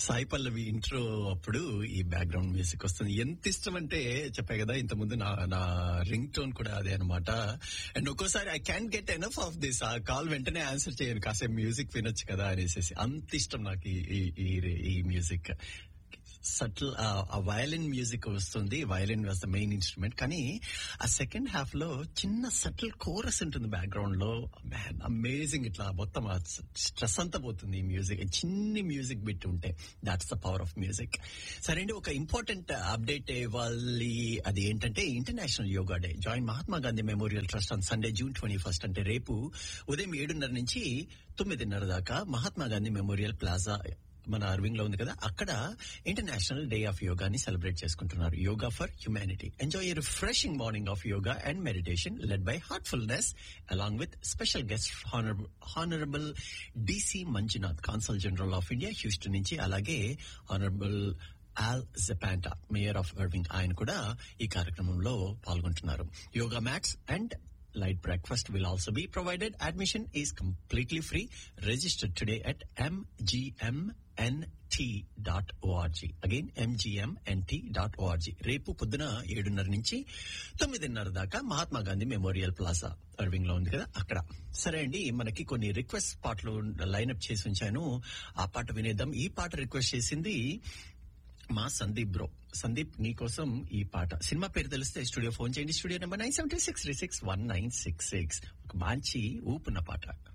సాయి పల్లవి intro అప్పుడు ఈ background music వస్తుంది ఎంత ఇష్టం అంటే చెప్పా కదా ఇంత ముందు నా నా రింగ్ టోన్ కూడా అదే అనమాట అండ్ ఒక్కోసారి I can get enough of this ఆ కాల్ వెంటనే ఆన్సర్ చేయను కాసేపు మ్యూజిక్ వినొచ్చు కదా అనేసి అంత ఇష్టం నాకు ఈ- ఈ ఈ- ఈ మ్యూజిక్ సటిల్ ఆ వయలిన్ మ్యూజిక్ వస్తుంది violin was the main instrument కానీ ఆ సెకండ్ హాఫ్ లో చిన్న సటిల్ కోరస్ ఉంటుంది బ్యాక్గ్రౌండ్ లో మ్యాన్ అమేజింగ్ ఇట్లా మొత్తం స్ట్రెస్ అంతా పోతుంది ఈ మ్యూజిక్ చిన్ని మ్యూజిక్ బిట్ ఉంటే that's the power of music సరే అండి ఒక ఇంపార్టెంట్ అప్డేట్ ఇవ్వాలి అది ఏంటంటే international yoga day join Mahatma Gandhi memorial trust on Sunday June twenty first అంటే రేపు ఉదయం ఏడున్నర నుంచి తొమ్మిదిన్నర దాకా మహాత్మా గాంధీ మెమోరియల్ ప్లాజా మన అరవింగ్ లో ఉంది కదా అక్కడ ఇంటర్నేషనల్ డే ఆఫ్ యోగాని సెలబ్రేట్ చేసుకుంటున్నారు yoga for humanity enjoy a refreshing morning of yoga and meditation led by Heartfulness along with special guest honourable DC Manjunath consul general of India Houston నుంచి అలాగే honourable Al Zapanta mayor of Irving ఆయన కూడా ఈ కార్యక్రమంలో పాల్గొంటున్నారు yoga mats and Light breakfast will also be provided. Admission is completely free. Register today at mgmnt.org. Again, mgmnt.org. రేపు పొద్దున ఏడున్నర నుంచి తొమ్మిదిన్నర దాకా Mahatma Gandhi memorial plaza Irving లో ఉంది కదా అక్కడ సరే అండి మనకి కొన్ని రిక్వెస్ట్ పాటలు లైన్అప్ చేసి ఉంచాను ఆ పాట వినేద్దాం ఈ పాట రిక్వెస్ట్ చేసింది మా సందీప్ బ్రో సందీప్ నీకోసం ఈ పాట సినిమా పేరు తెలిస్తే స్టూడియో ఫోన్ చేయండి studio number nine seven six three six one nine six six ఒక మంచి ఊపున్న పాట